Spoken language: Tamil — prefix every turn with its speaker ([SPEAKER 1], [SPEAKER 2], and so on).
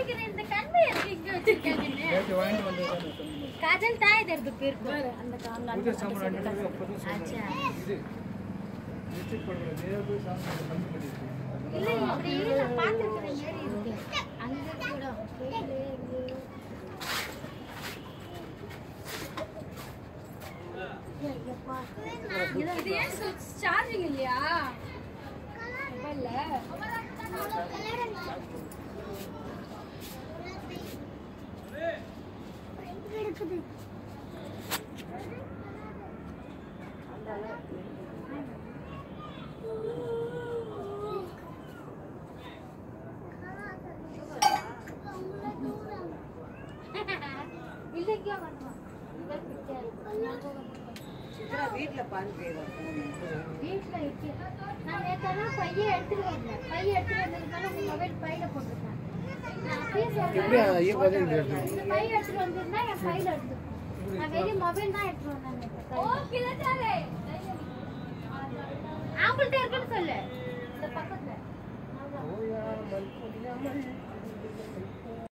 [SPEAKER 1] கேக்குறேன் இந்த கண்மை எதுக்கு இங்க வச்சிருக்காங்கன்னு
[SPEAKER 2] நேற்று வாங்கிட்டு வந்ததுதான் சொன்னேன்.
[SPEAKER 1] காஜல் தான் இது எடுத்து போயிருக்கோம்
[SPEAKER 3] அந்த காங்க
[SPEAKER 2] புது சாமான் வாங்கிட்டு வந்து அப்பதான் சொன்னேன்.
[SPEAKER 1] ஆச்சா
[SPEAKER 2] இது லிப்ஸ்டிக் போடுற தேவை சாமான் கம்மி பண்ணிருக்கு
[SPEAKER 1] இல்ல இப்படி நான் பாத்துருக்கிற மாதிரி இருக்கு அங்க கூட கேக்குது, இங்க. ஏய், எப்பா.
[SPEAKER 3] இது ஏன் சார்ஜிங் இல்லையா மொபைல்ல
[SPEAKER 1] இல்ல இங்க வரணும் இங்க பிடிக்காது நான் போக மாட்டேன்.
[SPEAKER 4] வீட்டுல பாருங்க
[SPEAKER 1] வீட்ல இருக்கு நான் நேத்தாலும் பையன் எடுத்துட்டு வந்தேன் பையன் எடுத்துட்டு வந்ததுனால உங்க மொபைல் பையில போட்டிருக்கேன் நான் அப்பயே
[SPEAKER 2] எப்படியா
[SPEAKER 1] சொல்றேன்
[SPEAKER 2] ஐயோ பதில் கேட்டேன்
[SPEAKER 1] இந்த பையன் எடுத்துட்டு வந்திருந்தா என் பையில எடுத்துருக்கேன் நான் வெளிய மொபைல் தான் எடுத்துட்டு வந்தேன் நேத்து
[SPEAKER 3] ஓ
[SPEAKER 1] கையில.
[SPEAKER 3] கிளச்சாலே
[SPEAKER 1] அவங்கள்ட்ட இருக்குன்னு சொல்லு இந்த பக்கத்துல
[SPEAKER 2] ஓயாமல் புரியாமல்